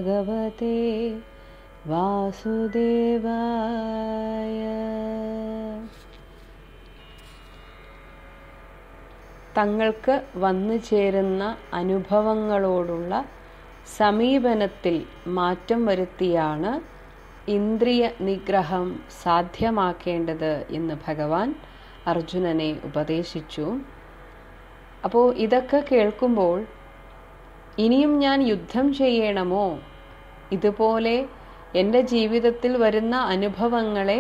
ഭഗവതേ വാസുദേവായ തങ്ങൾക്ക് വന്നു ചേരുന്ന അനുഭവങ്ങളോടുള്ള സമീപനത്തിൽ മാറ്റം വരുത്തിയാണ് ഇന്ദ്രിയ നിഗ്രഹം സാധ്യമാക്കേണ്ടത് എന്ന് ഭഗവാൻ അർജുനനെ ഉപദേശിച്ചു അപ്പോൾ ഇതൊക്കെ കേൾക്കുമ്പോൾ ഇനിയും ഞാൻ യുദ്ധം ചെയ്യണമോ ഇതുപോലെ എൻ്റെ ജീവിതത്തിൽ വരുന്ന അനുഭവങ്ങളെ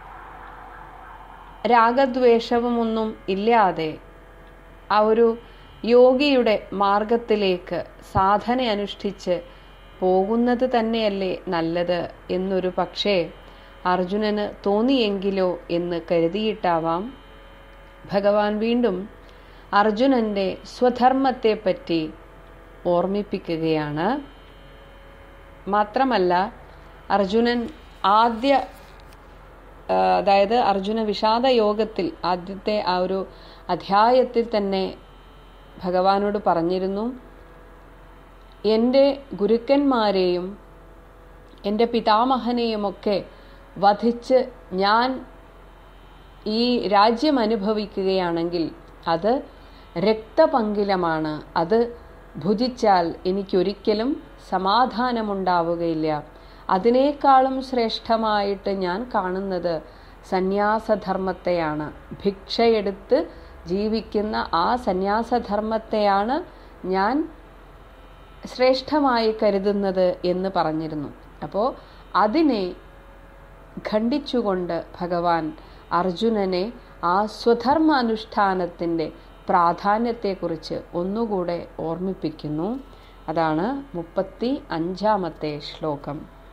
രാഗദ്വേഷവുമൊന്നും ഇല്ലാതെ ആ ഒരു യോഗിയുടെ മാർഗത്തിലേക്ക് സാധന അനുഷ്ഠിച്ച് പോകുന്നത് തന്നെയല്ലേ നല്ലത് എന്നൊരു പക്ഷേ അർജുനന് തോന്നിയെങ്കിലോ എന്ന് കരുതിയിട്ടാവാം ഭഗവാൻ വീണ്ടും അർജുനന്റെ സ്വധർമ്മത്തെപ്പറ്റി ഓർമ്മിപ്പിക്കുകയാണ് മാത്രമല്ല അർജുനൻ ആദ്യ അതായത് അർജുന വിഷാദ യോഗത്തിൽ ആദ്യത്തെ ആ ഒരു അധ്യായത്തിൽ തന്നെ ഭഗവാനോട് പറഞ്ഞിരുന്നു എൻ്റെ ഗുരുക്കന്മാരെയും എൻ്റെ പിതാമഹനെയുമൊക്കെ വധിച്ച് ഞാൻ ഈ രാജ്യം അനുഭവിക്കുകയാണെങ്കിൽ അത് രക്തപങ്കിലമാണ് അത് ഭുജിച്ചാൽ എനിക്കൊരിക്കലും സമാധാനമുണ്ടാവുകയില്ല അതിനേക്കാളും ശ്രേഷ്ഠമായിട്ട് ഞാൻ കാണുന്നത് സന്യാസധർമ്മത്തെയാണ് ഭിക്ഷയെടുത്ത് ജീവിക്കുന്ന ആ സന്യാസധർമ്മത്തെയാണ് ഞാൻ ശ്രേഷ്ഠമായി കരുതുന്നത് എന്ന് പറഞ്ഞിരുന്നു അപ്പോൾ അതിനെ ഖണ്ഡിച്ചുകൊണ്ട് ഭഗവാൻ അർജുനനെ ആ സ്വധർമ്മ അനുഷ്ഠാനത്തിൻ്റെ പ്രാധാന്യത്തെക്കുറിച്ച് ഒന്നുകൂടെ ഓർമ്മിപ്പിക്കുന്നു അതാണ് മുപ്പത്തി അഞ്ചാമത്തെ ശ്ലോകം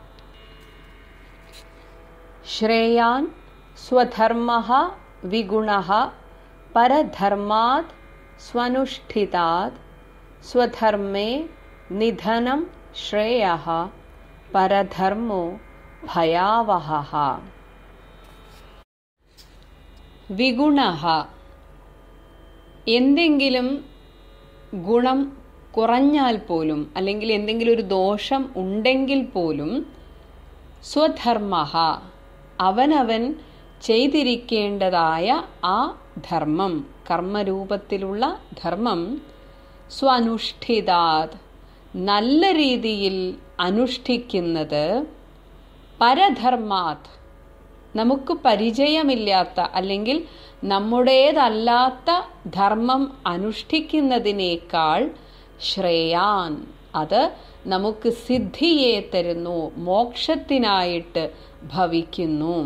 ശ്രേയാൻ സ്വധർമ്മ വിഗുണ പരധർമാത് സ്വനുഷ്ഠിതാത് സ്വധർമ്മേ നിധനം ശ്രേയ പരധർമ്മോ ഭയാവഹ വിഗുണ എന്തെങ്കിലും ഗുണം കുറഞ്ഞാൽ പോലും അല്ലെങ്കിൽ എന്തെങ്കിലും ഒരു ദോഷം ഉണ്ടെങ്കിൽ പോലും സ്വധർമ്മ അവനവൻ ചെയ്തിരിക്കേണ്ടതായ ആ ധർമ്മം കർമ്മരൂപത്തിലുള്ള ധർമ്മം സ്വനുഷ്ഠിതാത് നല്ല രീതിയിൽ അനുഷ്ഠിക്കുന്നത് പരധർമാത് നമുക്ക് പരിചയമില്ലാത്ത അല്ലെങ്കിൽ നമ്മുടേതല്ലാത്ത ധർമ്മം അനുഷ്ഠിക്കുന്നതിനേക്കാൾ ശ്രേയാൻ അത് നമുക്ക് സിദ്ധിയെ തരുന്നു മോക്ഷത്തിനായിട്ട് ഭവിക്കുന്നു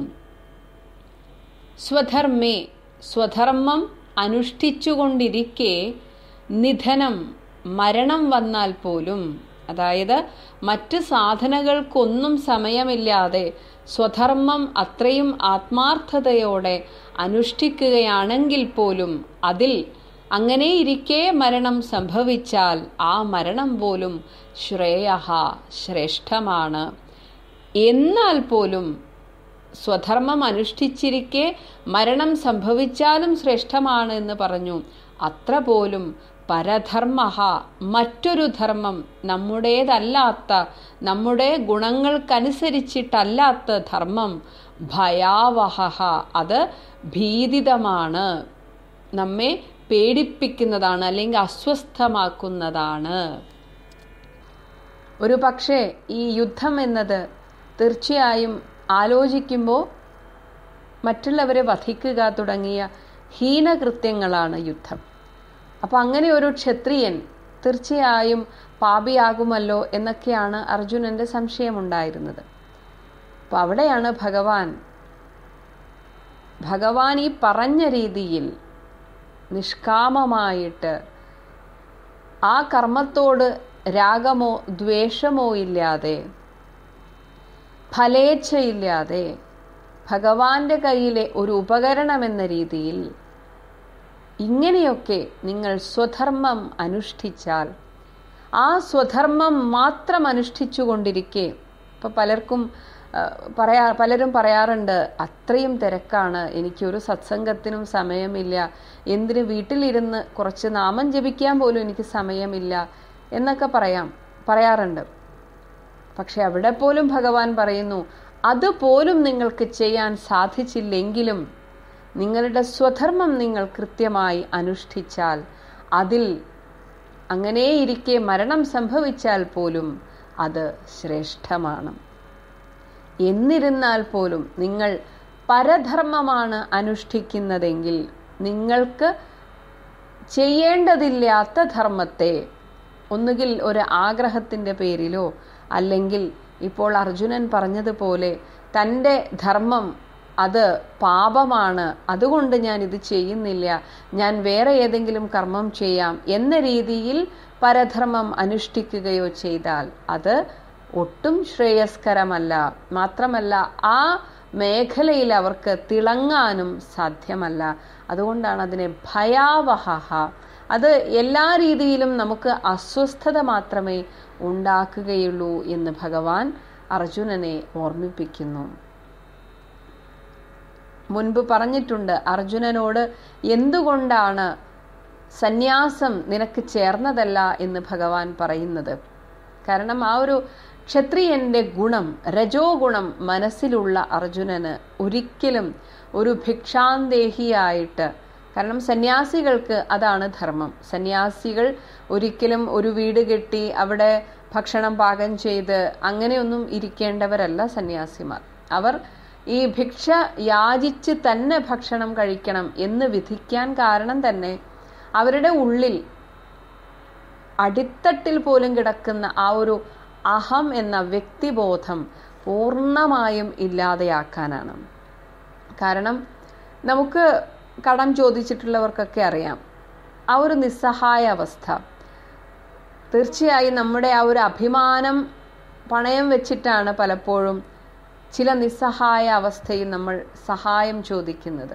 സ്വധർമ്മേ സ്വധർമ്മം അനുഷ്ഠിച്ചുകൊണ്ടിരിക്കെ നിധനം മരണം വന്നാൽ പോലും അതായത് മറ്റ് സാധനകൾക്കൊന്നും സമയമില്ലാതെ സ്വധർമ്മം അത്രയും ആത്മാർത്ഥതയോടെ അനുഷ്ഠിക്കുകയാണെങ്കിൽ പോലും അതിൽ അങ്ങനെ ഇരിക്കെ മരണം സംഭവിച്ചാൽ ആ മരണം പോലും ശ്രേയ ശ്രേഷ്ഠമാണ് എന്നാൽ പോലും സ്വധർമ്മം അനുഷ്ഠിച്ചിരിക്കെ മരണം സംഭവിച്ചാലും ശ്രേഷ്ഠമാണ് എന്ന് പറഞ്ഞു അത്ര പോലും പരധർമ്മ മറ്റൊരു ധർമ്മം നമ്മുടേതല്ലാത്ത നമ്മുടെ ഗുണങ്ങൾക്കനുസരിച്ചിട്ടല്ലാത്ത ധർമ്മം ഭയാവഹ അത് ഭീതിതമാണ് നമ്മെ പേടിപ്പിക്കുന്നതാണ് അല്ലെങ്കിൽ അസ്വസ്ഥമാക്കുന്നതാണ് ഒരു പക്ഷേ ഈ യുദ്ധം എന്നത് തീർച്ചയായും ആലോചിക്കുമ്പോൾ മറ്റുള്ളവരെ വധിക്കുക തുടങ്ങിയ ഹീനകൃത്യങ്ങളാണ് യുദ്ധം അപ്പം അങ്ങനെ ഒരു ക്ഷത്രിയൻ തീർച്ചയായും പാപിയാകുമല്ലോ എന്നൊക്കെയാണ് അർജുനന്റെ സംശയമുണ്ടായിരുന്നത് അപ്പം അവിടെയാണ് ഭഗവാൻ ഭഗവാൻ ഈ പറഞ്ഞ രീതിയിൽ നിഷ്കാമമായിട്ട് ആ കർമ്മത്തോട് രാഗമോ ദ്വേഷമോ ഇല്ലാതെ ഫലേച്ഛയില്ലാതെ ഭഗവാന്റെ കയ്യിലെ ഒരു ഉപകരണം എന്ന രീതിയിൽ ഇങ്ങനെയൊക്കെ നിങ്ങൾ സ്വധർമ്മം അനുഷ്ഠിച്ചാൽ ആ സ്വധർമ്മം മാത്രം അനുഷ്ഠിച്ചു കൊണ്ടിരിക്കെ ഇപ്പം പലർക്കും പറയാ പലരും പറയാറുണ്ട് അത്രയും തിരക്കാണ് എനിക്കൊരു സത്സംഗത്തിനും സമയമില്ല എന്തിന് വീട്ടിലിരുന്ന് കുറച്ച് നാമം ജപിക്കാൻ പോലും എനിക്ക് സമയമില്ല എന്നൊക്കെ പറയാം പറയാറുണ്ട് പക്ഷെ അവിടെ പോലും ഭഗവാൻ പറയുന്നു അതുപോലും നിങ്ങൾക്ക് ചെയ്യാൻ സാധിച്ചില്ലെങ്കിലും നിങ്ങളുടെ സ്വധർമ്മം നിങ്ങൾ കൃത്യമായി അനുഷ്ഠിച്ചാൽ അതിൽ അങ്ങനെയിരിക്കെ മരണം സംഭവിച്ചാൽ പോലും അത് ശ്രേഷ്ഠമാണ് എന്നിരുന്നാൽ പോലും നിങ്ങൾ പരധർമ്മമാണ് അനുഷ്ഠിക്കുന്നതെങ്കിൽ നിങ്ങൾക്ക് ചെയ്യേണ്ടതില്ലാത്ത ധർമ്മത്തെ ഒന്നുകിൽ ഒരു ആഗ്രഹത്തിൻ്റെ പേരിലോ അല്ലെങ്കിൽ ഇപ്പോൾ അർജുനൻ പറഞ്ഞതുപോലെ തൻ്റെ ധർമ്മം അത് പാപമാണ് അതുകൊണ്ട് ഞാൻ ഇത് ചെയ്യുന്നില്ല ഞാൻ വേറെ ഏതെങ്കിലും കർമ്മം ചെയ്യാം എന്ന രീതിയിൽ പരധർമ്മം അനുഷ്ഠിക്കുകയോ ചെയ്താൽ അത് ഒട്ടും ശ്രേയസ്കരമല്ല മാത്രമല്ല ആ മേഖലയിൽ അവർക്ക് തിളങ്ങാനും സാധ്യമല്ല അതുകൊണ്ടാണ് അതിനെ ഭയാവഹ അത് എല്ലാ രീതിയിലും നമുക്ക് അസ്വസ്ഥത മാത്രമേ ഉണ്ടാക്കുകയുള്ളൂ എന്ന് ഭഗവാൻ അർജുനനെ ഓർമ്മിപ്പിക്കുന്നു മുൻപ് പറഞ്ഞിട്ടുണ്ട് അർജുനനോട് എന്തുകൊണ്ടാണ് സന്യാസം നിനക്ക് ചേർന്നതല്ല എന്ന് ഭഗവാൻ പറയുന്നത് കാരണം ആ ഒരു ക്ഷത്രിയന്റെ ഗുണം രജോ ഗുണം മനസ്സിലുള്ള അർജുനന് ഒരിക്കലും ഒരു ഭിക്ഷാന്തേഹിയായിട്ട് കാരണം സന്യാസികൾക്ക് അതാണ് ധർമ്മം സന്യാസികൾ ഒരിക്കലും ഒരു വീട് കെട്ടി അവിടെ ഭക്ഷണം പാകം ചെയ്ത് അങ്ങനെയൊന്നും ഇരിക്കേണ്ടവരല്ല സന്യാസിമാർ അവർ ഈ ഭിക്ഷ യാചിച്ച് തന്നെ ഭക്ഷണം കഴിക്കണം എന്ന് വിധിക്കാൻ കാരണം തന്നെ അവരുടെ ഉള്ളിൽ അടിത്തട്ടിൽ പോലും കിടക്കുന്ന ആ ഒരു അഹം എന്ന വ്യക്തിബോധം പൂർണ്ണമായും ഇല്ലാതെയാക്കാനാണ് കാരണം നമുക്ക് കടം ചോദിച്ചിട്ടുള്ളവർക്കൊക്കെ അറിയാം ആ ഒരു നിസ്സഹായ അവസ്ഥ തീർച്ചയായും നമ്മുടെ ആ ഒരു അഭിമാനം പണയം വെച്ചിട്ടാണ് പലപ്പോഴും ചില നിസ്സഹായ അവസ്ഥയിൽ നമ്മൾ സഹായം ചോദിക്കുന്നത്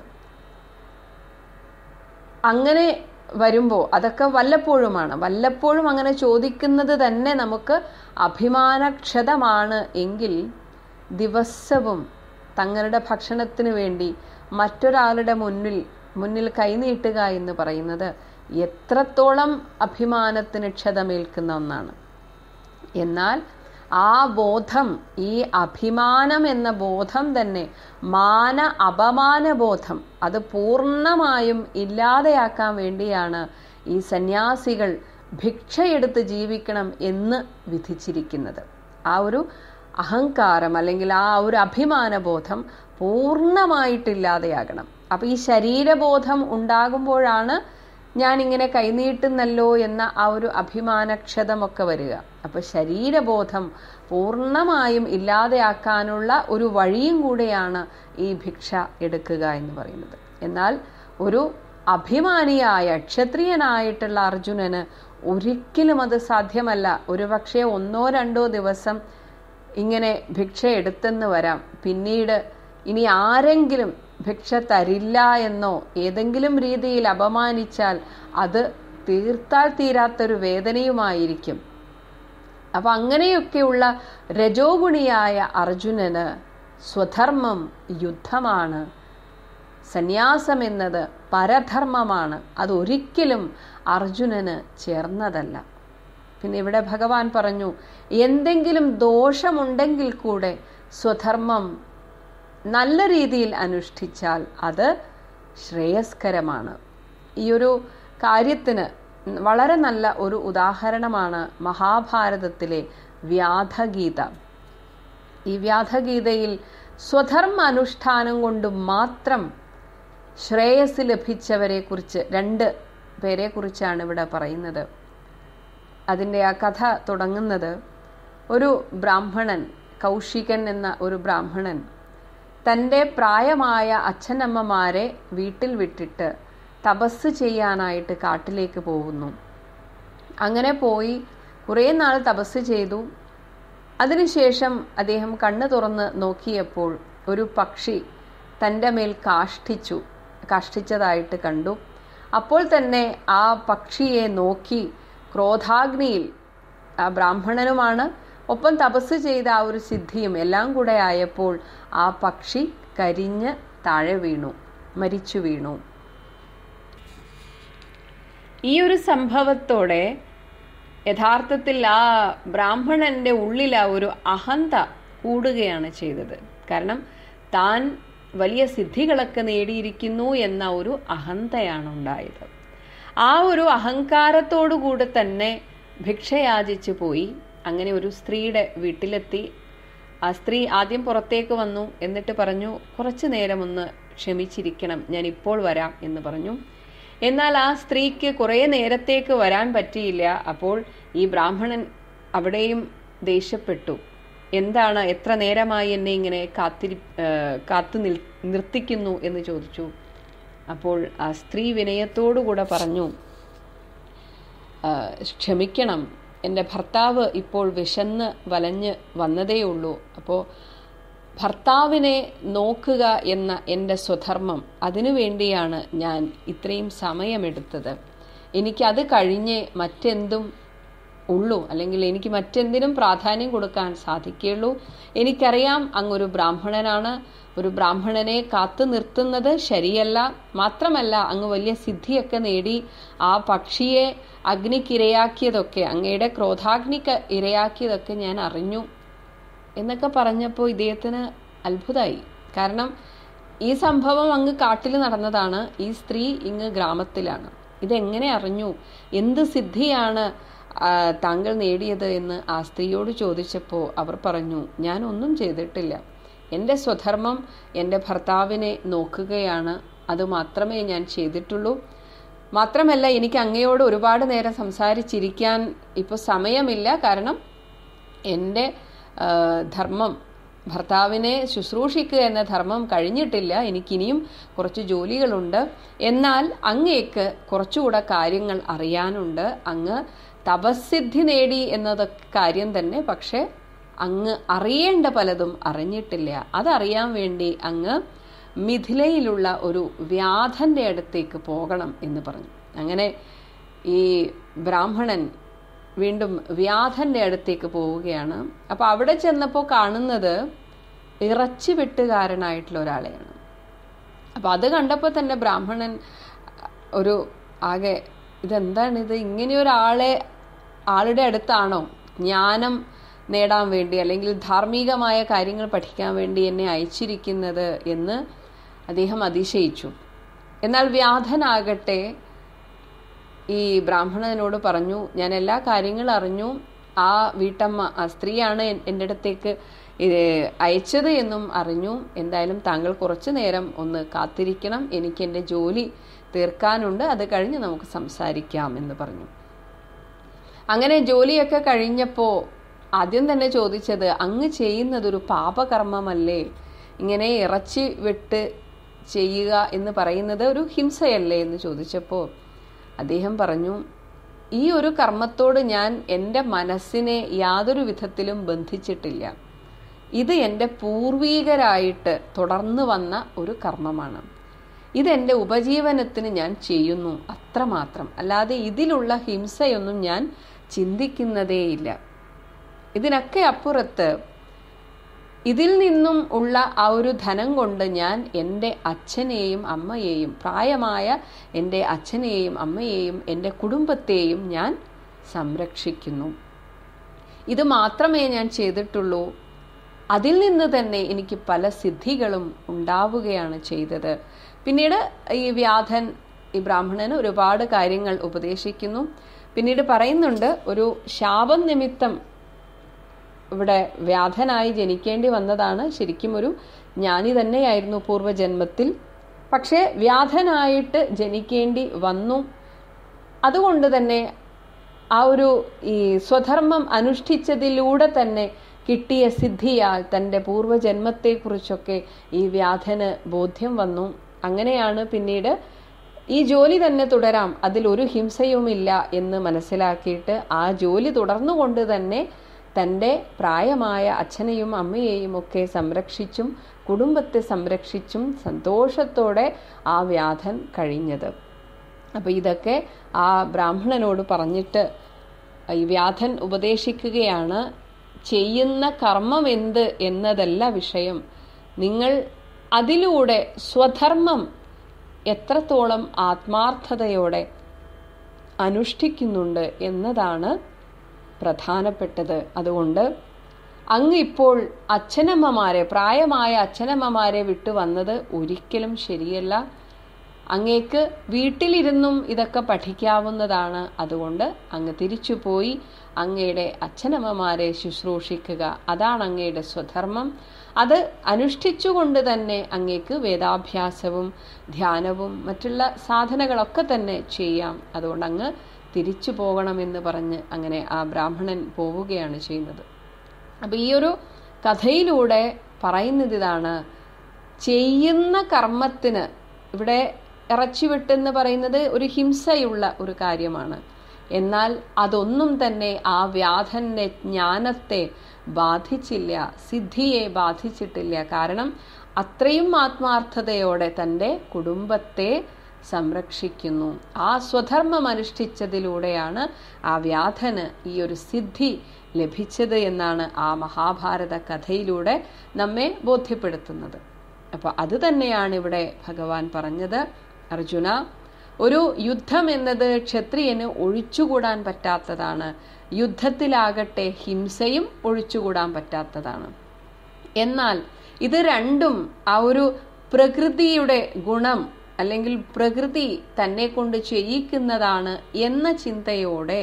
അങ്ങനെ വരുമ്പോൾ അതൊക്കെ വല്ലപ്പോഴുമാണ് വല്ലപ്പോഴും അങ്ങനെ ചോദിക്കുന്നത് തന്നെ നമുക്ക് അഭിമാനക്ഷതമാണ് എങ്കിൽ ദിവസവും തങ്ങളുടെ ഭക്ഷണത്തിന് വേണ്ടി മറ്റൊരാളുടെ മുന്നിൽ മുന്നിൽ കൈനീട്ടുക എന്ന് പറയുന്നത് എത്രത്തോളം അഭിമാനത്തിന് ക്ഷതമേൽക്കുന്ന ഒന്നാണ് എന്നാൽ ആ ബോധം ഈ അഭിമാനം എന്ന ബോധം തന്നെ മാന അപമാന ബോധം അത് പൂർണ്ണമായും ഇല്ലാതെയാക്കാൻ വേണ്ടിയാണ് ഈ സന്യാസികൾ ഭിക്ഷയെടുത്ത് ജീവിക്കണം എന്ന് വിധിച്ചിരിക്കുന്നത് ആ ഒരു അഹങ്കാരം അല്ലെങ്കിൽ ആ ഒരു അഭിമാനബോധം പൂർണ്ണമായിട്ടില്ലാതെയാകണം അപ്പൊ ഈ ശരീരബോധം ഉണ്ടാകുമ്പോഴാണ് ഞാൻ ഇങ്ങനെ കൈനീട്ടുന്നല്ലോ എന്ന ആ ഒരു അഭിമാനക്ഷതമൊക്കെ വരിക അപ്പൊ ശരീരബോധം പൂർണ്ണമായും ഇല്ലാതെയാക്കാനുള്ള ഒരു വഴിയും കൂടെയാണ് ഈ ഭിക്ഷ എടുക്കുക എന്ന് പറയുന്നത് എന്നാൽ ഒരു അഭിമാനിയായ ക്ഷത്രിയനായിട്ടുള്ള അർജുനന് ഒരിക്കലും അത് സാധ്യമല്ല ഒരുപക്ഷെ ഒന്നോ രണ്ടോ ദിവസം ഇങ്ങനെ ഭിക്ഷ എടുത്തെന്ന് വരാം പിന്നീട് ഇനി ആരെങ്കിലും ഭിക്ഷ തരില്ല എന്നോ ഏതെങ്കിലും രീതിയിൽ അപമാനിച്ചാൽ അത് തീർത്താൽ തീരാത്തൊരു വേദനയുമായിരിക്കും അപ്പൊ അങ്ങനെയൊക്കെയുള്ള രജോഗുണിയായ അർജുനന് സ്വധർമ്മം യുദ്ധമാണ് സന്യാസം എന്നത് പരധർമ്മമാണ് അതൊരിക്കലും അർജുനന് ചേർന്നതല്ല പിന്നെ ഇവിടെ ഭഗവാൻ പറഞ്ഞു എന്തെങ്കിലും ദോഷമുണ്ടെങ്കിൽ കൂടെ സ്വധർമ്മം നല്ല രീതിയിൽ അനുഷ്ഠിച്ചാൽ അത് ശ്രേയസ്കരമാണ് ഈ ഒരു കാര്യത്തിന് വളരെ നല്ല ഒരു ഉദാഹരണമാണ് മഹാഭാരതത്തിലെ വ്യാധഗീത ഈ വ്യാധഗീതയിൽ സ്വധർമ്മ അനുഷ്ഠാനം കൊണ്ട് മാത്രം ശ്രേയസ് ലഭിച്ചവരെ കുറിച്ച് രണ്ട് പേരെ കുറിച്ചാണ് ഇവിടെ പറയുന്നത് അതിൻ്റെ ആ കഥ തുടങ്ങുന്നത് ഒരു ബ്രാഹ്മണൻ കൗശികൻ എന്ന ഒരു ബ്രാഹ്മണൻ തൻ്റെ പ്രായമായ അച്ഛനമ്മമാരെ വീട്ടിൽ വിട്ടിട്ട് തപസ് ചെയ്യാനായിട്ട് കാട്ടിലേക്ക് പോകുന്നു അങ്ങനെ പോയി കുറേ നാൾ തപസ് ചെയ്തു അതിനുശേഷം അദ്ദേഹം കണ്ണു തുറന്ന് നോക്കിയപ്പോൾ ഒരു പക്ഷി തൻ്റെ മേൽ കാഷ്ടിച്ചു കാഷ്ടിച്ചതായിട്ട് കണ്ടു അപ്പോൾ തന്നെ ആ പക്ഷിയെ നോക്കി ക്രോധാഗ്നിയിൽ ആ ബ്രാഹ്മണനുമാണ് ഒപ്പം തപസ് ചെയ്ത ആ ഒരു സിദ്ധിയും എല്ലാം കൂടെ ആയപ്പോൾ ആ പക്ഷി കരിഞ്ഞ് താഴെ വീണു മരിച്ചു വീണു ഈ ഒരു സംഭവത്തോടെ യഥാർത്ഥത്തിൽ ആ ബ്രാഹ്മണന്റെ ഉള്ളിൽ ആ ഒരു അഹന്ത കൂടുകയാണ് ചെയ്തത് കാരണം താൻ വലിയ സിദ്ധികളൊക്കെ നേടിയിരിക്കുന്നു എന്ന ഒരു അഹന്തയാണ് ഉണ്ടായത് ആ ഒരു അഹങ്കാരത്തോടുകൂടെ തന്നെ ഭിക്ഷയാചിച്ചു പോയി അങ്ങനെ ഒരു സ്ത്രീയുടെ വീട്ടിലെത്തി ആ സ്ത്രീ ആദ്യം പുറത്തേക്ക് വന്നു എന്നിട്ട് പറഞ്ഞു കുറച്ചു നേരം ഒന്ന് ക്ഷമിച്ചിരിക്കണം ഞാൻ ഇപ്പോൾ വരാം എന്ന് പറഞ്ഞു എന്നാൽ ആ സ്ത്രീക്ക് കുറേ നേരത്തേക്ക് വരാൻ പറ്റിയില്ല അപ്പോൾ ഈ ബ്രാഹ്മണൻ അവിടെയും ദേഷ്യപ്പെട്ടു എന്താണ് എത്ര നേരമായി എന്നെ ഇങ്ങനെ കാത്തിരി കാത്തു നിൽ നിർത്തിക്കുന്നു എന്ന് ചോദിച്ചു അപ്പോൾ ആ സ്ത്രീ വിനയത്തോടുകൂടെ പറഞ്ഞു ക്ഷമിക്കണം എൻ്റെ ഭർത്താവ് ഇപ്പോൾ വിശന്ന് വലഞ്ഞ് വന്നതേയുള്ളൂ അപ്പോൾ ഭർത്താവിനെ നോക്കുക എന്ന എൻ്റെ സ്വധർമ്മം അതിനു വേണ്ടിയാണ് ഞാൻ ഇത്രയും സമയമെടുത്തത് എനിക്കത് കഴിഞ്ഞേ മറ്റെന്തും ഉള്ളൂ അല്ലെങ്കിൽ എനിക്ക് മറ്റെന്തിനും പ്രാധാന്യം കൊടുക്കാൻ സാധിക്കുകയുള്ളൂ എനിക്കറിയാം അങ്ങൊരു ബ്രാഹ്മണനാണ് ഒരു ബ്രാഹ്മണനെ കാത്തു നിർത്തുന്നത് ശരിയല്ല മാത്രമല്ല അങ്ങ് വലിയ സിദ്ധിയൊക്കെ നേടി ആ പക്ഷിയെ അഗ്നിക്കിരയാക്കിയതൊക്കെ അങ്ങയുടെ ക്രോധാഗ്നിക്ക് ഇരയാക്കിയതൊക്കെ ഞാൻ അറിഞ്ഞു എന്നൊക്കെ പറഞ്ഞപ്പോൾ ഇദ്ദേഹത്തിന് അത്ഭുതമായി കാരണം ഈ സംഭവം അങ്ങ് കാട്ടിൽ നടന്നതാണ് ഈ സ്ത്രീ ഇങ്ങ് ഗ്രാമത്തിലാണ് ഇതെങ്ങനെ അറിഞ്ഞു എന്ത് സിദ്ധിയാണ് താങ്കൾ നേടിയത് എന്ന് ആ സ്ത്രീയോട് ചോദിച്ചപ്പോൾ അവർ പറഞ്ഞു ഞാൻ ഒന്നും ചെയ്തിട്ടില്ല എൻ്റെ സ്വധർമ്മം എൻ്റെ ഭർത്താവിനെ നോക്കുകയാണ് അത് മാത്രമേ ഞാൻ ചെയ്തിട്ടുള്ളൂ മാത്രമല്ല എനിക്ക് അങ്ങയോട് ഒരുപാട് നേരം സംസാരിച്ചിരിക്കാൻ ഇപ്പോൾ സമയമില്ല കാരണം എൻ്റെ ധർമ്മം ഭർത്താവിനെ ശുശ്രൂഷിക്കുക എന്ന ധർമ്മം കഴിഞ്ഞിട്ടില്ല എനിക്കിനിയും കുറച്ച് ജോലികളുണ്ട് എന്നാൽ അങ്ങേക്ക് കുറച്ചുകൂടെ കാര്യങ്ങൾ അറിയാനുണ്ട് അങ്ങ് തപസ്സിദ്ധി നേടി എന്നത് കാര്യം തന്നെ പക്ഷെ അങ്ങ് അറിയേണ്ട പലതും അറിഞ്ഞിട്ടില്ല അതറിയാൻ വേണ്ടി അങ്ങ് മിഥിലയിലുള്ള ഒരു വ്യാധന്റെ അടുത്തേക്ക് പോകണം എന്ന് പറഞ്ഞു അങ്ങനെ ഈ ബ്രാഹ്മണൻ വീണ്ടും വ്യാധന്റെ അടുത്തേക്ക് പോവുകയാണ് അപ്പൊ അവിടെ ചെന്നപ്പോൾ കാണുന്നത് ഇറച്ചി വെട്ടുകാരനായിട്ടുള്ള ഒരാളെയാണ് അപ്പൊ അത് കണ്ടപ്പോൾ തന്നെ ബ്രാഹ്മണൻ ഒരു ആകെ ഇതെന്താണ് ഇത് ഇങ്ങനെ ഒരാളെ ആളുടെ അടുത്താണോ ജ്ഞാനം നേടാൻ വേണ്ടി അല്ലെങ്കിൽ ധാർമ്മികമായ കാര്യങ്ങൾ പഠിക്കാൻ വേണ്ടി എന്നെ അയച്ചിരിക്കുന്നത് എന്ന് അദ്ദേഹം അതിശയിച്ചു എന്നാൽ വ്യാധനാകട്ടെ ഈ ബ്രാഹ്മണനോട് പറഞ്ഞു ഞാൻ എല്ലാ കാര്യങ്ങളും അറിഞ്ഞു ആ വീട്ടമ്മ ആ സ്ത്രീയാണ് എൻ്റെ അടുത്തേക്ക് അയച്ചത് എന്നും അറിഞ്ഞു എന്തായാലും താങ്കൾ കുറച്ചു നേരം ഒന്ന് കാത്തിരിക്കണം എനിക്ക് എൻ്റെ ജോലി തീർക്കാനുണ്ട് അത് കഴിഞ്ഞ് നമുക്ക് സംസാരിക്കാം എന്ന് പറഞ്ഞു അങ്ങനെ ജോലിയൊക്കെ കഴിഞ്ഞപ്പോൾ ആദ്യം തന്നെ ചോദിച്ചത് അങ്ങ് ചെയ്യുന്നത് ഒരു പാപകർമ്മമല്ലേ ഇങ്ങനെ ഇറച്ചി വിട്ട് ചെയ്യുക എന്ന് പറയുന്നത് ഒരു ഹിംസയല്ലേ എന്ന് ചോദിച്ചപ്പോൾ അദ്ദേഹം പറഞ്ഞു ഈ ഒരു കർമ്മത്തോട് ഞാൻ എൻ്റെ മനസ്സിനെ യാതൊരു വിധത്തിലും ബന്ധിച്ചിട്ടില്ല ഇത് എൻ്റെ പൂർവീകരായിട്ട് തുടർന്നു വന്ന ഒരു കർമ്മമാണ് ഇതെൻ്റെ ഉപജീവനത്തിന് ഞാൻ ചെയ്യുന്നു അത്രമാത്രം അല്ലാതെ ഇതിലുള്ള ഹിംസയൊന്നും ഞാൻ ചിന്തിക്കുന്നതേയില്ല ഇതിനൊക്കെ അപ്പുറത്ത് ഇതിൽ നിന്നും ഉള്ള ആ ഒരു ധനം കൊണ്ട് ഞാൻ എൻ്റെ അച്ഛനെയും അമ്മയെയും പ്രായമായ എൻ്റെ അച്ഛനെയും അമ്മയെയും എൻ്റെ കുടുംബത്തെയും ഞാൻ സംരക്ഷിക്കുന്നു ഇത് മാത്രമേ ഞാൻ ചെയ്തിട്ടുള്ളൂ അതിൽ നിന്ന് തന്നെ എനിക്ക് പല സിദ്ധികളും ഉണ്ടാവുകയാണ് ചെയ്തത് പിന്നീട് ഈ വ്യാധൻ ഈ ബ്രാഹ്മണന് ഒരുപാട് കാര്യങ്ങൾ ഉപദേശിക്കുന്നു പിന്നീട് പറയുന്നുണ്ട് ഒരു ശാപം നിമിത്തം ഇവിടെ വ്യാധനായി ജനിക്കേണ്ടി വന്നതാണ് ശരിക്കും ഒരു ജ്ഞാനി തന്നെയായിരുന്നു പൂർവ്വജന്മത്തിൽ പക്ഷേ വ്യാധനായിട്ട് ജനിക്കേണ്ടി വന്നു അതുകൊണ്ട് തന്നെ ആ ഒരു ഈ സ്വധർമ്മം അനുഷ്ഠിച്ചതിലൂടെ തന്നെ കിട്ടിയ സിദ്ധിയാൽ തൻ്റെ പൂർവ്വജന്മത്തെക്കുറിച്ചൊക്കെ ഈ വ്യാധന് ബോധ്യം വന്നു അങ്ങനെയാണ് പിന്നീട് ഈ ജോലി തന്നെ തുടരാം അതിലൊരു ഹിംസയുമില്ല എന്ന് മനസ്സിലാക്കിയിട്ട് ആ ജോലി തുടർന്നുകൊണ്ട് തന്നെ തൻ്റെ പ്രായമായ അച്ഛനെയും അമ്മയെയും ഒക്കെ സംരക്ഷിച്ചും കുടുംബത്തെ സംരക്ഷിച്ചും സന്തോഷത്തോടെ ആ വ്യാധൻ കഴിഞ്ഞത് അപ്പോൾ ഇതൊക്കെ ആ ബ്രാഹ്മണനോട് പറഞ്ഞിട്ട് ഈ വ്യാധൻ ഉപദേശിക്കുകയാണ് ചെയ്യുന്ന കർമ്മം എന്ത് എന്നതല്ല വിഷയം നിങ്ങൾ അതിലൂടെ സ്വധർമ്മം എത്രത്തോളം ആത്മാർത്ഥതയോടെ അനുഷ്ഠിക്കുന്നുണ്ട് എന്നതാണ് പ്രധാനപ്പെട്ടത് അതുകൊണ്ട് അങ്ങ് ഇപ്പോൾ അച്ഛനമ്മമാരെ പ്രായമായ അച്ഛനമ്മമാരെ വിട്ടു വന്നത് ഒരിക്കലും ശരിയല്ല അങ്ങേക്ക് വീട്ടിലിരുന്നും ഇതൊക്കെ പഠിക്കാവുന്നതാണ് അതുകൊണ്ട് അങ്ങ് തിരിച്ചുപോയി അങ്ങയുടെ അച്ഛനമ്മമാരെ ശുശ്രൂഷിക്കുക അതാണ് അങ്ങയുടെ സ്വധർമ്മം അത് അനുഷ്ഠിച്ചുകൊണ്ട് തന്നെ അങ്ങേക്ക് വേദാഭ്യാസവും ധ്യാനവും മറ്റുള്ള സാധനകളൊക്കെ തന്നെ ചെയ്യാം അതുകൊണ്ട് അങ്ങ് തിരിച്ചു പോകണമെന്ന് പറഞ്ഞ് അങ്ങനെ ആ ബ്രാഹ്മണൻ പോവുകയാണ് ചെയ്യുന്നത് അപ്പം ഈ ഒരു കഥയിലൂടെ പറയുന്നത് ഇതാണ് ചെയ്യുന്ന കർമ്മത്തിന് ഇവിടെ ഇറച്ചി വെട്ടെന്ന് പറയുന്നത് ഒരു ഹിംസയുള്ള ഒരു കാര്യമാണ് എന്നാൽ അതൊന്നും തന്നെ ആ വ്യാധന്റെ ജ്ഞാനത്തെ ബാധിച്ചില്ല സിദ്ധിയെ ബാധിച്ചിട്ടില്ല കാരണം അത്രയും ആത്മാർത്ഥതയോടെ തൻ്റെ കുടുംബത്തെ സംരക്ഷിക്കുന്നു ആ സ്വധർമ്മം അനുഷ്ഠിച്ചതിലൂടെയാണ് ആ വ്യാധന് ഈ ഒരു സിദ്ധി ലഭിച്ചത് എന്നാണ് ആ മഹാഭാരത കഥയിലൂടെ നമ്മെ ബോധ്യപ്പെടുത്തുന്നത് അപ്പോൾ അത് തന്നെയാണ് ഇവിടെ ഭഗവാൻ പറഞ്ഞത് അർജുന ഒരു യുദ്ധം എന്നത് ക്ഷത്രിയന് ഒഴിച്ചുകൂടാൻ പറ്റാത്തതാണ് യുദ്ധത്തിലാകട്ടെ ഹിംസയും ഒഴിച്ചുകൂടാൻ പറ്റാത്തതാണ് എന്നാൽ ഇത് രണ്ടും ആ ഒരു പ്രകൃതിയുടെ ഗുണം അല്ലെങ്കിൽ പ്രകൃതി തന്നെ കൊണ്ട് ചെയ്യിക്കുന്നതാണ് എന്ന ചിന്തയോടെ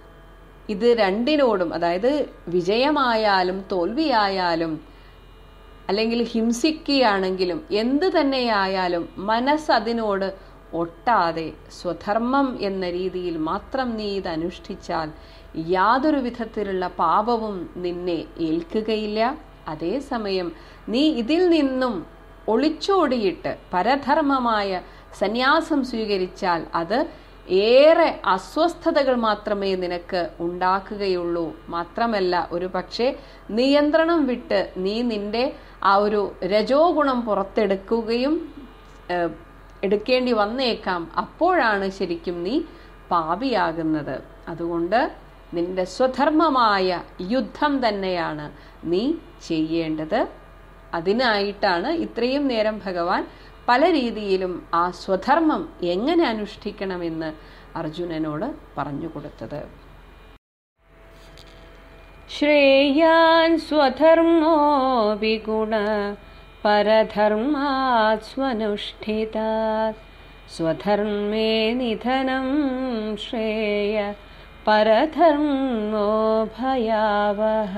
ഇത് രണ്ടിനോടും അതായത് വിജയമായാലും തോൽവിയായാലും അല്ലെങ്കിൽ ഹിംസിക്കുകയാണെങ്കിലും എന്ത് തന്നെയായാലും മനസ്സ് അതിനോട് ഒട്ടാതെ സ്വധർമ്മം എന്ന രീതിയിൽ മാത്രം നീ ഇത് അനുഷ്ഠിച്ചാൽ യാതൊരു വിധത്തിലുള്ള പാപവും നിന്നെ ഏൽക്കുകയില്ല അതേസമയം നീ ഇതിൽ നിന്നും ഒളിച്ചോടിയിട്ട് പരധർമ്മമായ സന്യാസം സ്വീകരിച്ചാൽ അത് ഏറെ അസ്വസ്ഥതകൾ മാത്രമേ നിനക്ക് ഉണ്ടാക്കുകയുള്ളൂ മാത്രമല്ല ഒരു പക്ഷേ നിയന്ത്രണം വിട്ട് നീ നിന്റെ ആ ഒരു രജോ ഗുണം പുറത്തെടുക്കുകയും എടുക്കേണ്ടി വന്നേക്കാം അപ്പോഴാണ് ശരിക്കും നീ പാപിയാകുന്നത് അതുകൊണ്ട് നിന്റെ സ്വധർമ്മമായ യുദ്ധം തന്നെയാണ് നീ ചെയ്യേണ്ടത് അതിനായിട്ടാണ് ഇത്രയും നേരം ഭഗവാൻ പല രീതിയിലും ആ സ്വധർമ്മം എങ്ങനെ അനുഷ്ഠിക്കണമെന്ന് അർജുനനോട് പറഞ്ഞു കൊടുത്തത് ശ്രേയാൻ സ്വധർമ്മോ വിഗുണ പരധർമാത് സ്വനുഷ്ഠിതാത് സ്വധർമ്മേ നിധനം ശ്രേയ പരധർമ്മോ ഭയാവഹ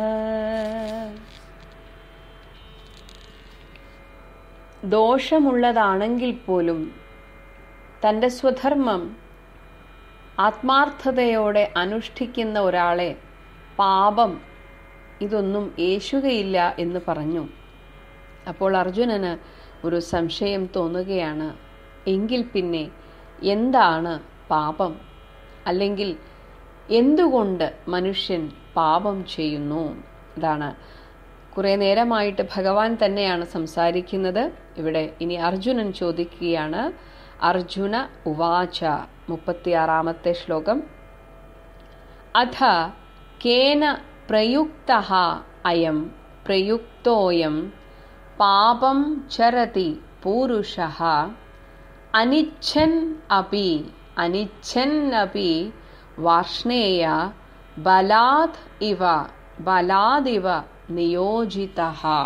ദോഷമുള്ളതാണെങ്കിൽ പോലും തൻ്റെ സ്വധർമ്മം ആത്മാർത്ഥതയോടെ അനുഷ്ഠിക്കുന്ന ഒരാളെ പാപം ഇതൊന്നും ഏശുകയില്ല എന്ന് പറഞ്ഞു അപ്പോൾ അർജുനന് ഒരു സംശയം തോന്നുകയാണ് എങ്കിൽ പിന്നെ എന്താണ് പാപം അല്ലെങ്കിൽ എന്തുകൊണ്ട് മനുഷ്യൻ പാപം ചെയ്യുന്നു ഇതാണ് കുറെ നേരമായിട്ട് ഭഗവാൻ തന്നെയാണ് സംസാരിക്കുന്നത് ഇവിടെ ഇനി അർജുനൻ ചോദിക്കുകയാണ് അർജുന ഉവാച മുപ്പത്തിയാറാമത്തെ ശ്ലോകം അഥ കേന പ്രയുക്ത അയം പ്രയുക്തോയം പാപം ചരതി പൂരുഷ അനിച്ഛൻ അപി അനിച്ഛൻ അപി വാർഷ്ണേയ ബലാത് ഇവ ബലാദിവ നിയോജിത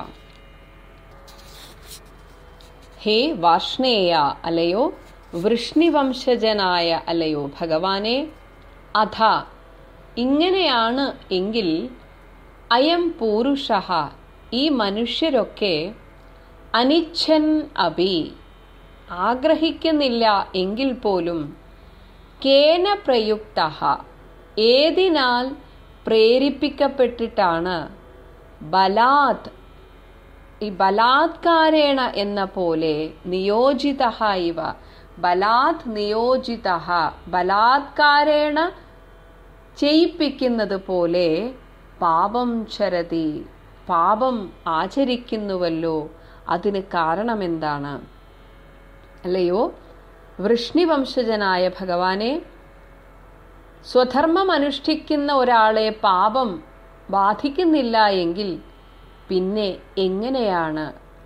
ഹേ വാർഷ്ണേയ അലയോ വൃഷ്ണിവംശജനായ അലയോ ഭഗവാനെ അധ ഇങ്ങനെയാണ് എങ്കിൽ അയം പൂരുഷ ഈ മനുഷ്യരൊക്കെ അനിച്ഛൻ അഭി ആഗ്രഹിക്കുന്നില്ല എങ്കിൽ പോലും കേന പ്രയുക്ത ഏതിനാൽ പ്രേരിപ്പിക്കപ്പെട്ടിട്ടാണ് ബലാത് ഈ ബലാത്കാരേണ എന്ന പോലെ നിയോജിത ഇവ ബലാത് നിയോജിത ബലാത്കാരേണ ചെയ്യിപ്പിക്കുന്നത് പോലെ പാപം ചരതി പാപം ആചരിക്കുന്നുവല്ലോ അതിന് കാരണമെന്താണ് അല്ലയോ വൃഷ്ണിവംശജനായ ഭഗവാനെ സ്വധർമ്മം അനുഷ്ഠിക്കുന്ന ഒരാളെ പാപം ബാധിക്കുന്നില്ല എങ്കിൽ പിന്നെ എങ്ങനെയാണ്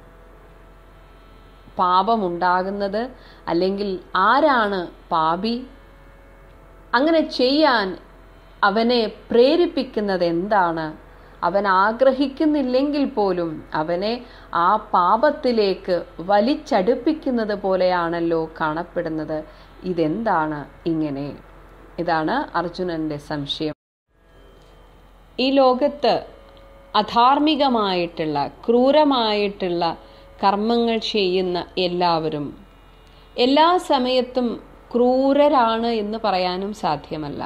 പാപമുണ്ടാകുന്നത് അല്ലെങ്കിൽ ആരാണ് പാപി അങ്ങനെ ചെയ്യാൻ അവനെ പ്രേരിപ്പിക്കുന്നത് എന്താണ് അവൻ ആഗ്രഹിക്കുന്നില്ലെങ്കിൽ പോലും അവനെ ആ പാപത്തിലേക്ക് വലിച്ചടുപ്പിക്കുന്നത് പോലെയാണല്ലോ കാണപ്പെടുന്നത് ഇതെന്താണ് ഇങ്ങനെ ഇതാണ് അർജുനന്റെ സംശയം ഈ ലോകത്ത് അധാർമികമായിട്ടുള്ള ക്രൂരമായിട്ടുള്ള കർമ്മങ്ങൾ ചെയ്യുന്ന എല്ലാവരും എല്ലാ സമയത്തും ക്രൂരരാണ് എന്ന് പറയാനും സാധ്യമല്ല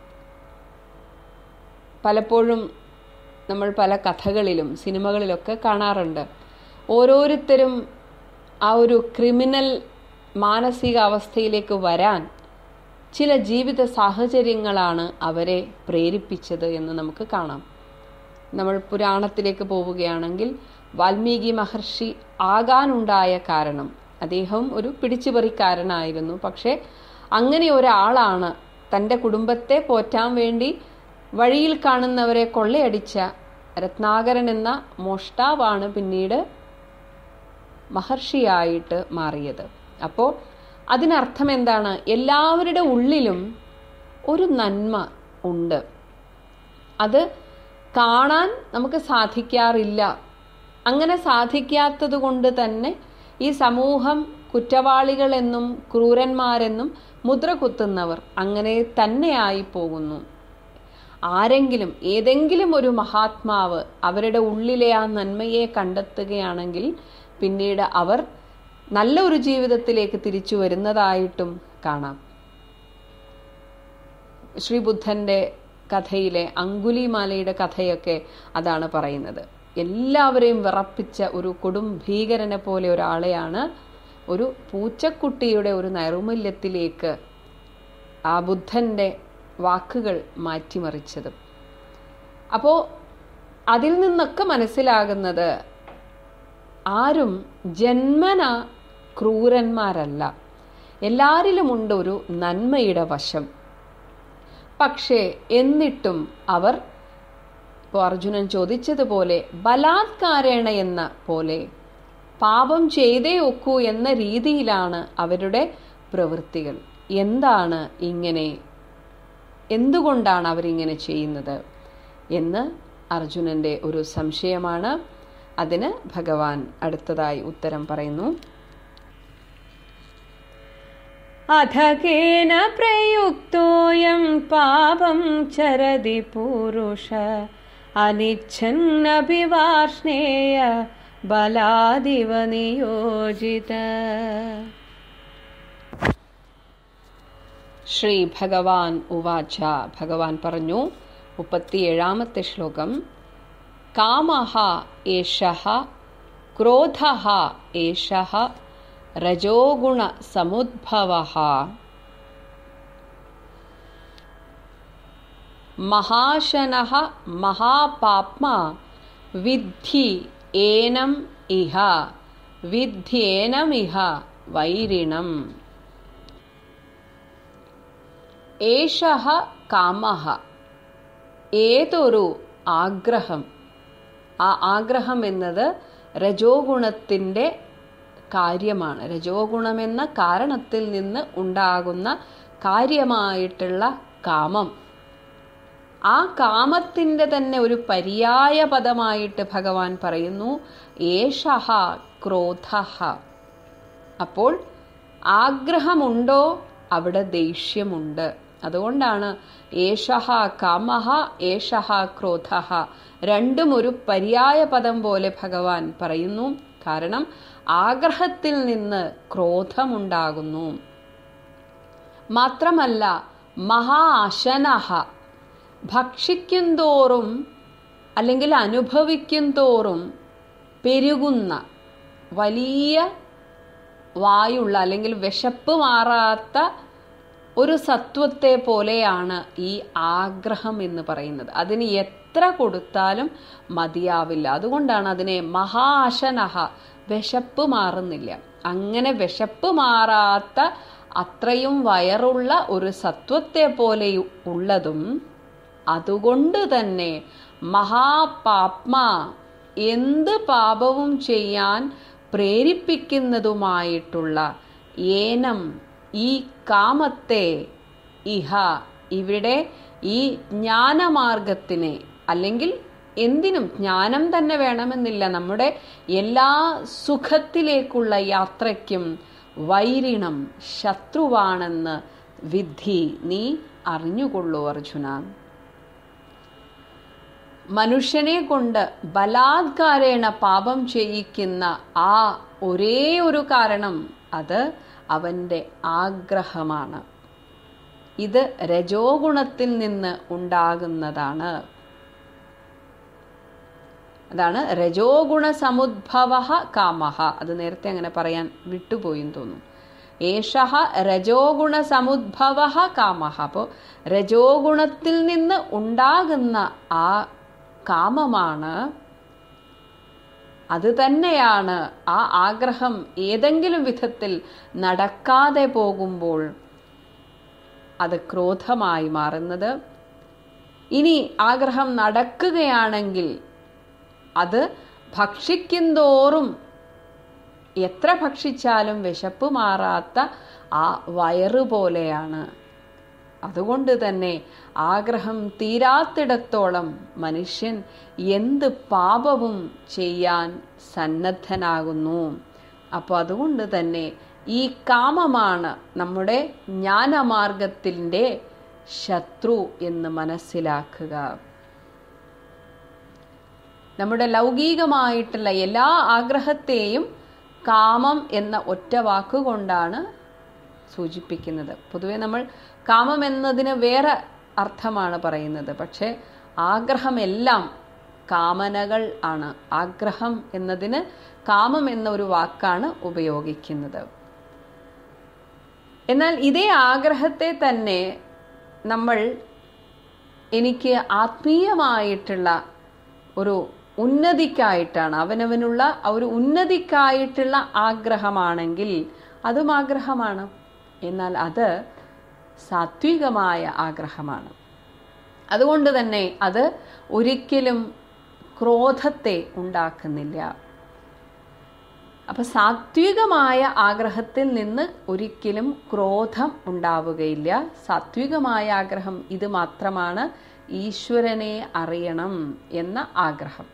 പലപ്പോഴും നമ്മൾ പല കഥകളിലും സിനിമകളിലൊക്കെ കാണാറുണ്ട് ഓരോരുത്തരും ആ ഒരു ക്രിമിനൽ മാനസികാവസ്ഥയിലേക്ക് വരാൻ ചില ജീവിത സാഹചര്യങ്ങളാണ് അവരെ പ്രേരിപ്പിച്ചത് എന്ന് നമുക്ക് കാണാം നമ്മൾ പുരാണത്തിലേക്ക് പോവുകയാണെങ്കിൽ വാൽമീകി മഹർഷി ആകാനുണ്ടായ കാരണം അദ്ദേഹം ഒരു പിടിച്ചുപറിക്കാരനായിരുന്നു പക്ഷേ അങ്ങനെ ഒരാളാണ് തൻ്റെ കുടുംബത്തെ പോറ്റാൻ വേണ്ടി വഴിയിൽ കാണുന്നവരെ കൊള്ളയടിച്ച രത്നാകരൻ എന്ന മോഷ്ടാവാണ് പിന്നീട് മഹർഷിയായിട്ട് മാറിയത് അപ്പോൾ അതിനർത്ഥം എന്താണ് എല്ലാവരുടെ ഉള്ളിലും ഒരു നന്മ ഉണ്ട് അത് കാണാൻ നമുക്ക് സാധിക്കാറില്ല അങ്ങനെ സാധിക്കാത്തത് കൊണ്ട് തന്നെ ഈ സമൂഹം കുറ്റവാളികളെന്നും ക്രൂരന്മാരെന്നും മുദ്ര കുത്തുന്നവർ അങ്ങനെ തന്നെയായി പോകുന്നു ആരെങ്കിലും ഏതെങ്കിലും ഒരു മഹാത്മാവ് അവരുടെ ഉള്ളിലെ ആ നന്മയെ കണ്ടെത്തുകയാണെങ്കിൽ പിന്നീട് അവർ നല്ല ഒരു ജീവിതത്തിലേക്ക് തിരിച്ചു വരുന്നതായിട്ടും കാണാം ശ്രീബുദ്ധന്റെ കഥയിലെ അങ്കുലിമാലയുടെ കഥയൊക്കെ അതാണ് പറയുന്നത് എല്ലാവരെയും വിറപ്പിച്ച ഒരു കൊടും ഭീകരനെ പോലെ ഒരാളെയാണ് ഒരു പൂച്ചക്കുട്ടിയുടെ ഒരു നൈർമല്യത്തിലേക്ക് ആ ബുദ്ധന്റെ വാക്കുകൾ മാറ്റിമറിച്ചത് അപ്പോൾ അതിൽ നിന്നൊക്കെ മനസ്സിലാകുന്നത് ആരും ജന്മന ക്രൂരന്മാരല്ല എല്ലാരിലുമുണ്ട് ഒരു നന്മയുടെ വശം പക്ഷേ എന്നിട്ടും അവർ ഇപ്പോൾ അർജുനൻ ചോദിച്ചതുപോലെ ബലാത്കാരേണ എന്ന പോലെ പാപം ചെയ്തേ ഒക്കൂ എന്ന രീതിയിലാണ് അവരുടെ പ്രവൃത്തികൾ എന്താണ് ഇങ്ങനെ എന്തുകൊണ്ടാണ് അവരിങ്ങനെ ചെയ്യുന്നത് എന്ന് അർജുനന്റെ ഒരു സംശയമാണ് അതിന് ഭഗവാൻ അടുത്തതായി ഉത്തരം പറയുന്നു അധകേന പ്രയുക്തോയം പാപം ചരതി പൂരുഷ അനിച്ഛന്നഭിവാർഷ്ണേയ ബലാദിവ നിയോജിത ശ്രീ ഭഗവാൻ ഉവാച ഭഗവാൻ പറഞ്ഞു മുപ്പത്തിയേഴാമത്തെ ശ്ലോകം കാമഹ ഏഷഃ ക്രോധഃ ഏഷഃ രജോഗുണ സമുദ്ഭവഃ മഹാശനഃ മഹാപാപ്മാ വിദ്ധി ഏനം ഇഹ വിദ്ധ്യേനമിഹ വൈരിണം ഏഷഃ കാമഹ ഏതൊരു ആഗ്രഹം ആ ആഗ്രഹം എന്നത് രജോ ഗുണത്തിൻ്റെ കാര്യമാണ് രജോ ഗുണമെന്ന കാരണത്തിൽ നിന്ന് ഉണ്ടാകുന്ന കാര്യമായിട്ടുള്ള കാമം ആ കാമത്തിൻ്റെ തന്നെ ഒരു പര്യായ പദമായിട്ട് ഭഗവാൻ പറയുന്നു ഏഷഹ ക്രോധ അപ്പോൾ ആഗ്രഹമുണ്ടോ അവിടെ ദേഷ്യമുണ്ട് അതുകൊണ്ടാണ് ഏഷഹ കാമഹ ഏഷഹ ക്രോധ രണ്ടും ഒരു പര്യായ പദം പോലെ ഭഗവാൻ പറയുന്നു കാരണം ആഗ്രഹത്തിൽ നിന്ന് ക്രോധമുണ്ടാകുന്നു മാത്രമല്ല മഹാ അശനഹ ഭക്ഷിക്കും തോറും അല്ലെങ്കിൽ അനുഭവിക്കും തോറും പെരുകുന്ന വലിയ വായുള്ള അല്ലെങ്കിൽ വിശപ്പ് മാറാത്ത ഒരു സത്വത്തെ പോലെയാണ് ഈ ആഗ്രഹം എന്ന് പറയുന്നത് അതിന് എത്ര കൊടുത്താലും മതിയാവില്ല അതുകൊണ്ടാണ് അതിനെ മഹാശനഹ വിശപ്പ് മാറുന്നില്ല അങ്ങനെ വിശപ്പ് മാറാത്ത അത്രയും വയറുള്ള ഒരു സത്വത്തെ പോലെ ഉള്ളതും അതുകൊണ്ട് തന്നെ മഹാപാപ്മ എന്ത് പാപവും ചെയ്യാൻ പ്രേരിപ്പിക്കുന്നതുമായിട്ടുള്ള ഏനം ഈ കാമത്തെ ഇഹ ഇവിടെ ഈ ജ്ഞാനമാർഗത്തിനെ അല്ലെങ്കിൽ എന്തിനും ജ്ഞാനം തന്നെ വേണമെന്നില്ല നമ്മുടെ എല്ലാ സുഖത്തിലേക്കുള്ള യാത്രയ്ക്കും വൈരിണം ശത്രുവാണെന്ന് വിധി നീ അറിഞ്ഞുകൊള്ളൂ അർജുന മനുഷ്യനെ കൊണ്ട് ബലാത്കാരേണ പാപം ചെയ്യിക്കുന്ന ആ ഒരേ ഒരു കാരണം അത് അവന്റെ ആഗ്രഹമാണ് ഇത് രജോ ഗുണത്തിൽ നിന്ന് ഉണ്ടാകുന്നതാണ് അതാണ് രജോ ഗുണ സമുദ്ഭവ കാമഹ അത് നേരത്തെ അങ്ങനെ പറയാൻ വിട്ടുപോയി തോന്നുന്നു ഏഷഹ രജോ ഗുണ സമുദ്ഭവ കാമഹ അപ്പോൾ രജോ ഗുണത്തിൽ നിന്ന് ഉണ്ടാകുന്ന ആ കാമമാണ് അത് തന്നെയാണ് ആ ആഗ്രഹം ഏതെങ്കിലും വിധത്തിൽ നടക്കാതെ പോകുമ്പോൾ അത് ക്രോധമായി മാറുന്നത് ഇനി ആഗ്രഹം നടക്കുകയാണെങ്കിൽ അത് ഭക്ഷിക്കുന്തോറും എത്ര ഭക്ഷിച്ചാലും വിശപ്പ് മാറാത്ത ആ വയറ് പോലെയാണ് അതുകൊണ്ട് തന്നെ ആഗ്രഹം തീരാത്തിടത്തോളം മനുഷ്യൻ എന്ത് പാപവും ചെയ്യാൻ സന്നദ്ധനാകുന്നു അപ്പോൾ അതുകൊണ്ട് തന്നെ ഈ കാമമാണ് നമ്മുടെ ജ്ഞാനമാർഗത്തിൻ്റെ ശത്രു എന്ന് മനസ്സിലാക്കുക നമ്മുടെ ലൗകികമായിട്ടുള്ള എല്ലാ ആഗ്രഹത്തെയും കാമം എന്ന ഒറ്റ വാക്കുകൊണ്ടാണ് സൂചിപ്പിക്കുന്നത് പൊതുവെ നമ്മൾ കാമം എന്നതിന് വേറെ അർത്ഥമാണ് പറയുന്നത് പക്ഷെ ആഗ്രഹമെല്ലാം കാമനകൾ ആണ് ആഗ്രഹം എന്നതിന് കാമം എന്ന ഒരു വാക്കാണ് ഉപയോഗിക്കുന്നത് എന്നാൽ ഇതേ ആഗ്രഹത്തെ തന്നെ നമ്മൾ എനിക്ക് ആത്മീയമായിട്ടുള്ള ഒരു ഉന്നതിക്കായിട്ടാണ് അവനവനുള്ള ഒരു ഉന്നതിക്കായിട്ടുള്ള ആഗ്രഹമാണെങ്കിൽ അതും ആഗ്രഹമാണ് എന്നാൽ അത് സാത്വികമായ ആഗ്രഹമാണ് അതുകൊണ്ട് തന്നെ അത് ഒരിക്കലും ക്രോധത്തെ ഉണ്ടാക്കുന്നില്ല അപ്പൊ സാത്വികമായ ആഗ്രഹത്തിൽ നിന്ന് ഒരിക്കലും ക്രോധം ഉണ്ടാവുകയില്ല സാത്വികമായ ആഗ്രഹം ഇത് മാത്രമാണ് ഈശ്വരനെ അറിയണം എന്ന ആഗ്രഹം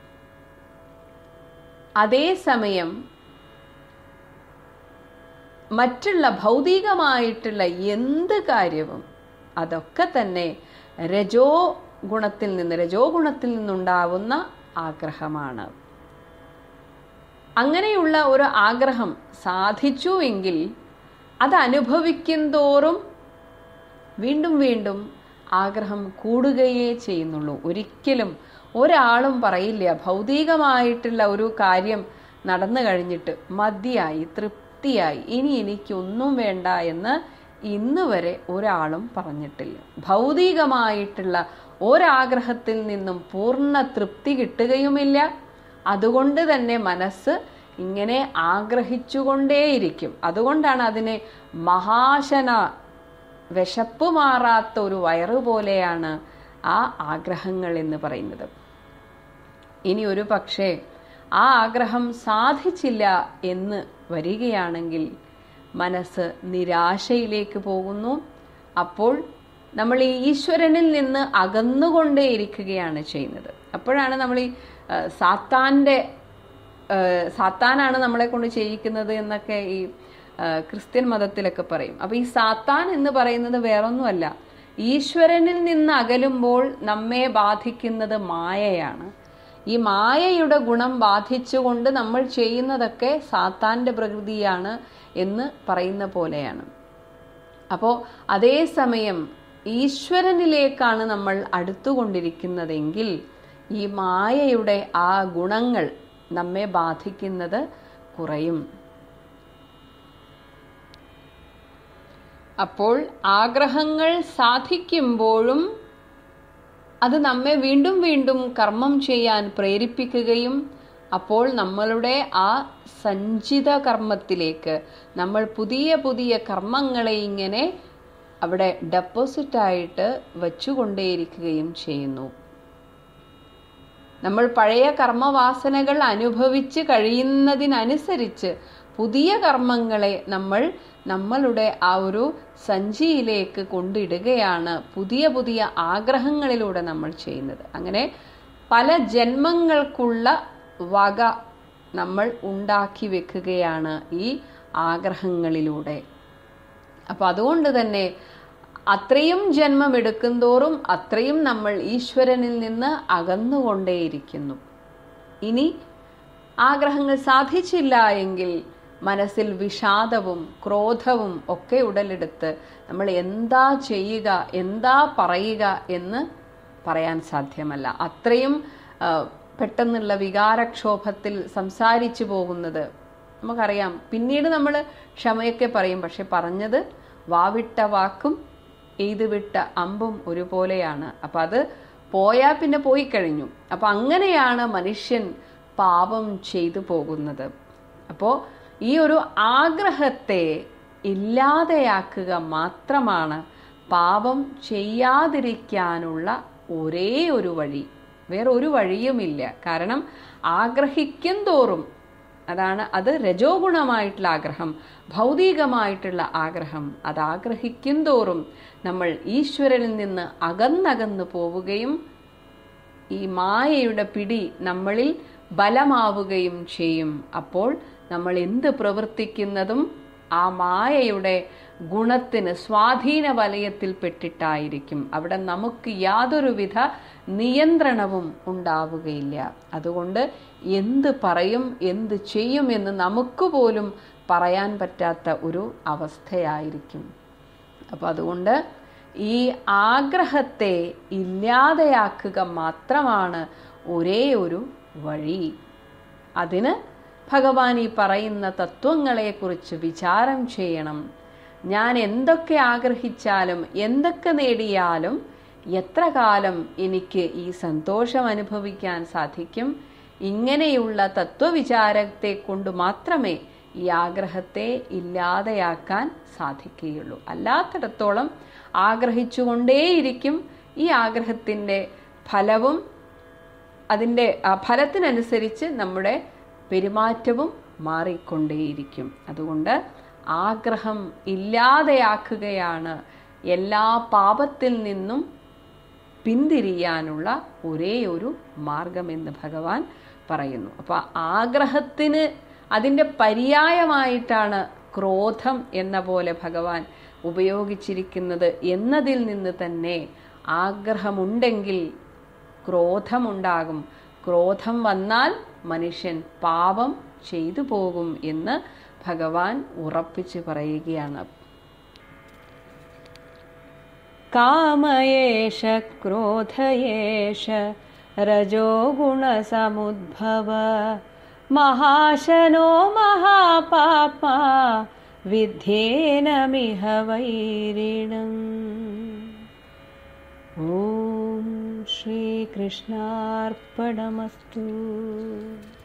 അതേസമയം മറ്റുള്ള ഭൗതികമായിട്ടുള്ള എന്ത് കാര്യവും അതൊക്കെ തന്നെ രജോ ഗുണത്തിൽ നിന്ന് രജോ ഗുണത്തിൽ നിന്നുണ്ടാവുന്ന ആഗ്രഹമാണ് അങ്ങനെയുള്ള ഒരു ആഗ്രഹം സാധിച്ചു എങ്കിൽ അത് അനുഭവിക്കും തോറും വീണ്ടും വീണ്ടും ആഗ്രഹം കൂടുകയേ ചെയ്യുന്നുള്ളൂ ഒരിക്കലും ഒരാളും പറയില്ല ഭൗതികമായിട്ടുള്ള ഒരു കാര്യം നടന്നു കഴിഞ്ഞിട്ട് മതിയായി തൃപ്തിയായി ഇനി എനിക്കൊന്നും വേണ്ട എന്ന് ഇന്ന് വരെ ഒരാളും പറഞ്ഞിട്ടില്ല ഭൗതികമായിട്ടുള്ള ഒരാഗ്രഹത്തിൽ നിന്നും പൂർണ്ണ തൃപ്തി കിട്ടുകയുമില്ല അതുകൊണ്ട് തന്നെ മനസ്സ് ഇങ്ങനെ ആഗ്രഹിച്ചുകൊണ്ടേയിരിക്കും അതുകൊണ്ടാണ് അതിനെ മഹാശന വിശപ്പ് മാറാത്ത ഒരു വയറ് പോലെയാണ് ആ ആഗ്രഹങ്ങൾ എന്ന് പറയുന്നത് ഇനി ഒരു പക്ഷേ ആ ആഗ്രഹം സാധിച്ചില്ല എന്ന് വരികയാണെങ്കിൽ മനസ്സ് നിരാശയിലേക്ക് പോകുന്നു അപ്പോൾ നമ്മൾ ഈ ഈശ്വരനിൽ നിന്ന് അകന്നുകൊണ്ടേയിരിക്കുകയാണ് ചെയ്യുന്നത് അപ്പോഴാണ് നമ്മൾ ഈ ആ, സാത്താൻ്റെ ആ, സാത്താനാണ് നമ്മളെ കൊണ്ട് ചെയ്യിക്കുന്നത് എന്നൊക്കെ ഈ ആ, ക്രിസ്ത്യൻ മതത്തിലൊക്കെ പറയും അപ്പൊ ഈ സാത്താൻ എന്ന് പറയുന്നത് വേറൊന്നുമല്ല ഈശ്വരനിൽ നിന്ന് അകലുമ്പോൾ നമ്മെ ബാധിക്കുന്നത് മായയാണ് ഈ മായയുടെ ഗുണം ബാധിച്ചുകൊണ്ട് നമ്മൾ ചെയ്യുന്നതൊക്കെ സാത്താന്റെ പ്രകൃതിയാണ് എന്ന് പറയുന്ന പോലെയാണ് അപ്പോൾ അതേസമയം ഈശ്വരനിലേക്കാണ് നമ്മൾ അടുത്തുകൊണ്ടിരിക്കുന്നതെങ്കിൽ ഈ മായയുടെ ആ ഗുണങ്ങൾ നമ്മെ ബാധിക്കുന്നത് കുറയും അപ്പോൾ ആഗ്രഹങ്ങൾ സാധിക്കുമ്പോഴും അത് നമ്മെ വീണ്ടും വീണ്ടും കർമ്മം ചെയ്യാൻ പ്രേരിപ്പിക്കുകയും അപ്പോൾ നമ്മളുടെ ആ സഞ്ചിത കർമ്മത്തിലേക്ക് നമ്മൾ പുതിയ പുതിയ കർമ്മങ്ങളെ ഇങ്ങനെ അവിടെ ഡെപ്പോസിറ്റായിട്ട് വച്ചുകൊണ്ടേയിരിക്കുകയും ചെയ്യുന്നു നമ്മൾ പഴയ കർമ്മവാസനകൾ അനുഭവിച്ച് കഴിയുന്നതിനനുസരിച്ച് പുതിയ കർമ്മങ്ങളെ നമ്മൾ നമ്മളുടെ ആ ഒരു സഞ്ചിയിലേക്ക് കൊണ്ടിടുകയാണ് പുതിയ പുതിയ ആഗ്രഹങ്ങളിലൂടെ നമ്മൾ ചെയ്യുന്നത് അങ്ങനെ പല ജന്മങ്ങൾക്കുള്ള വക നമ്മൾ ഉണ്ടാക്കി വെക്കുകയാണ് ഈ ആഗ്രഹങ്ങളിലൂടെ അപ്പൊ അതുകൊണ്ട് തന്നെ അത്രയും ജന്മം എടുക്കുന്തോറും അത്രയും നമ്മൾ ഈശ്വരനിൽ നിന്ന് അകന്നുകൊണ്ടേയിരിക്കുന്നു ഇനി ആഗ്രഹങ്ങൾ സാധിച്ചില്ല എങ്കിൽ മനസ്സിൽ വിഷാദവും ക്രോധവും ഒക്കെ ഉടലെടുത്ത് നമ്മൾ എന്താ ചെയ്യുക എന്താ പറയുക എന്ന് പറയാൻ സാധ്യമല്ല അത്രയും ആ, പെട്ടെന്നുള്ള വികാരക്ഷോഭത്തിൽ സംസാരിച്ചു പോകുന്നത് നമുക്കറിയാം പിന്നീട് നമ്മൾ ക്ഷമയൊക്കെ പറയും പക്ഷെ പറഞ്ഞത് വാവിട്ട വാക്കും എയ്ത് വിട്ട അമ്പും ഒരുപോലെയാണ് അപ്പൊ അത് പോയാൽ പിന്നെ പോയി കഴിഞ്ഞു അപ്പൊ അങ്ങനെയാണ് മനുഷ്യൻ പാപം ചെയ്തു പോകുന്നത് അപ്പോൾ ഈ ഒരു ആഗ്രഹത്തെ ഇല്ലാതെയാക്കുക മാത്രമാണ് പാപം ചെയ്യാതിരിക്കാനുള്ള ഒരേ ഒരു വഴി വേറെ ഒരു വഴിയുമില്ല കാരണം ആഗ്രഹിക്കും തോറും അതാണ് അത് രജോ ഗുണമായിട്ടുള്ള ആഗ്രഹം ഭൗതികമായിട്ടുള്ള ആഗ്രഹം അത് ആഗ്രഹിക്കും തോറും നമ്മൾ ഈശ്വരനിൽ നിന്ന് അകന്നകന്നു പോവുകയും ഈ മായയുടെ പിടി നമ്മളിൽ ബലമാവുകയും ചെയ്യും അപ്പോൾ നമ്മൾ എന്ത് പ്രവർത്തിക്കുന്നതും ആ മായയുടെ ഗുണത്തിന് സ്വാധീന വലയത്തിൽ പെട്ടിട്ടായിരിക്കും അവിടെ നമുക്ക് യാതൊരുവിധ നിയന്ത്രണവും ഉണ്ടാവുകയില്ല അതുകൊണ്ട് എന്ത് പറയും എന്ത് ചെയ്യും എന്ന് നമുക്ക് പോലും പറയാൻ പറ്റാത്ത ഒരു അവസ്ഥയായിരിക്കും അപ്പം അതുകൊണ്ട് ഈ ആഗ്രഹത്തെ ഇല്ലാതെയാക്കുക മാത്രമാണ് ഒരേ ഒരു വഴി അതിന് ഭഗവാൻ ഈ പറയുന്ന തത്വങ്ങളെക്കുറിച്ച് വിചാരം ചെയ്യണം ഞാൻ എന്തൊക്കെ ആഗ്രഹിച്ചാലും എന്തൊക്കെ നേടിയാലും എത്ര കാലം എനിക്ക് ഈ സന്തോഷം അനുഭവിക്കാൻ സാധിക്കും ഇങ്ങനെയുള്ള തത്വവിചാരത്തെ കൊണ്ട് മാത്രമേ ഈ ആഗ്രഹത്തെ ഇല്ലാതെയാക്കാൻ സാധിക്കുകയുള്ളൂ അല്ലാത്തിടത്തോളം ആഗ്രഹിച്ചുകൊണ്ടേയിരിക്കും ഈ ആഗ്രഹത്തിൻ്റെ ഫലവും അതിൻ്റെ ആ ഫലത്തിനനുസരിച്ച് നമ്മുടെ പെരുമാറ്റവും മാറിക്കൊണ്ടേയിരിക്കും അതുകൊണ്ട് ആഗ്രഹം ഇല്ലാതെയാക്കുകയാണ് എല്ലാ പാപത്തിൽ നിന്നും പിന്തിരിയാനുള്ള ഒരേ ഒരു മാർഗമെന്ന് ഭഗവാൻ പറയുന്നു അപ്പൊ ആഗ്രഹത്തിന് അതിൻ്റെ പര്യായമായിട്ടാണ് ക്രോധം എന്ന പോലെ ഭഗവാൻ ഉപയോഗിച്ചിരിക്കുന്നത് എന്നതിൽ നിന്ന് തന്നെ ആഗ്രഹമുണ്ടെങ്കിൽ ക്രോധമുണ്ടാകും ക്രോധം വന്നാൽ മനുഷ്യൻ പാപം ചെയ്തു പോകും എന്ന് ഭഗവാൻ ഉറപ്പിച്ചു പറയുകയാണ് कामयेष क्रोधयेष रजो गुणसमुद्भव महाशनो महापाप्मा विध्येनमिह वैरिणम् ॐ श्रीकृष्णार्पणमस्तु